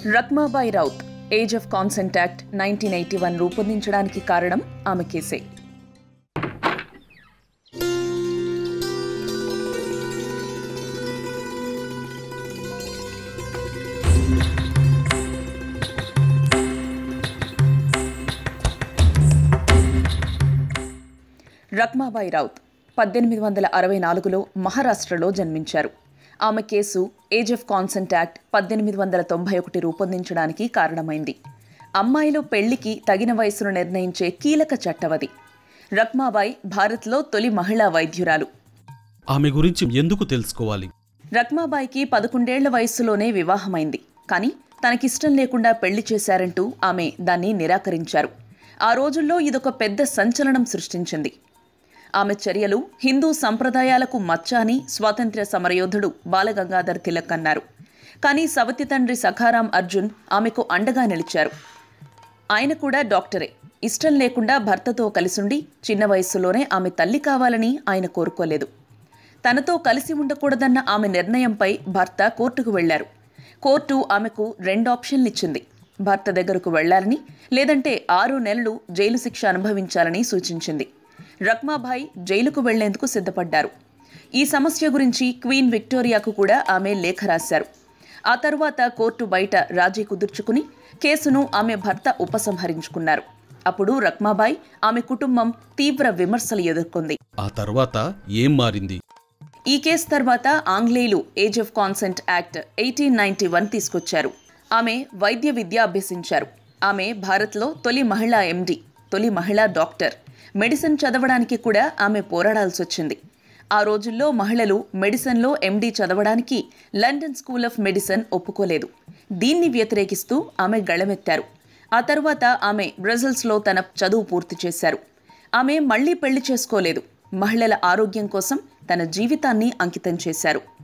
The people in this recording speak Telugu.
రక్మాబాయి Raut age of consent act nineteen eighty one రూపొందించడానికి కారణం ఆమె కేసే రక్మాబాయి రౌత్ పద్దెనిమిది వందల అరవై నాలుగులో మహారాష్ట్రలో జన్మించారు ఆమె కేసు ఏజ్ ఆఫ్ కాన్సెంట్ యాక్ట్ పద్దెనిమిది వందల తొంభై ఒకటి రూపొందించడానికి కారణమైంది అమ్మాయిలు పెళ్లికి తగిన వయసును నిర్ణయించే కీలక చట్టవది రక్మాబాయి భారత్లో తొలి మహిళా వైద్యురాలు ఆమె గురించి ఎందుకు తెలుసుకోవాలి రక్మాబాయికి పదకొండేళ్ల వయస్సులోనే వివాహమైంది కానీ తనకిష్టం లేకుండా పెళ్లి చేశారంటూ ఆమె దాన్ని నిరాకరించారు ఆ రోజుల్లో ఇదొక పెద్ద సంచలనం సృష్టించింది ఆమె చర్యలు హిందూ సంప్రదాయాలకు మచ్చ అని స్వాతంత్ర్య సమరయోధుడు బాలగంగాధర్ తిలక్ అన్నారు కానీ సవతి తండ్రి సఖారాం అర్జున్ ఆమెకు అండగా నిలిచారు ఆయన కూడా డాక్టరే ఇష్టం లేకుండా భర్తతో కలిసుండి చిన్న వయస్సులోనే ఆమె తల్లి కావాలని ఆయన కోరుకోలేదు తనతో కలిసి ఉండకూడదన్న ఆమె నిర్ణయంపై భర్త కోర్టుకు వెళ్లారు కోర్టు ఆమెకు రెండు ఆప్షన్లు ఇచ్చింది భర్త దగ్గరకు వెళ్లాలని లేదంటే ఆరు నెలలు జైలు శిక్ష అనుభవించాలని సూచించింది రక్మాభాయ్ జైలుకు వెళ్లేందుకు సిద్ధపడ్డారు ఈ సమస్య గురించి క్వీన్ విక్టోరియాకు కూడా ఆమె లేఖ రాశారు ఆ తరువాత కోర్టు బయట రాజీ కుదుర్చుకుని కేసును ఆమె భర్త ఉపసంహరించుకున్నారు అప్పుడు రక్మాబాయ్ ఆమె కుటుంబం తీవ్ర విమర్శలు ఎదుర్కొంది ఆ తర్వాత ఏం మారింది ఈ కేసు తర్వాత ఆంగ్లేయులు age of consent act eighteen ninety one తీసుకొచ్చారు ఆమె వైద్య విద్య అభ్యసించారు ఆమె భారత్లో తొలి మహిళా ఎండి తొలి మహిళా డాక్టర్ మెడిసిన్ చదవడానికి కూడా ఆమె పోరాడాల్సి వచ్చింది ఆ రోజుల్లో మహిళలు మెడిసిన్లో ఎండీ చదవడానికి లండన్ స్కూల్ ఆఫ్ మెడిసిన్ ఒప్పుకోలేదు దీన్ని వ్యతిరేకిస్తూ ఆమె గళమెత్తారు ఆ తర్వాత ఆమె బ్రజల్స్లో తన చదువు పూర్తి చేశారు ఆమె మళ్లీ పెళ్లి చేసుకోలేదు మహిళల ఆరోగ్యం కోసం తన జీవితాన్ని అంకితం చేశారు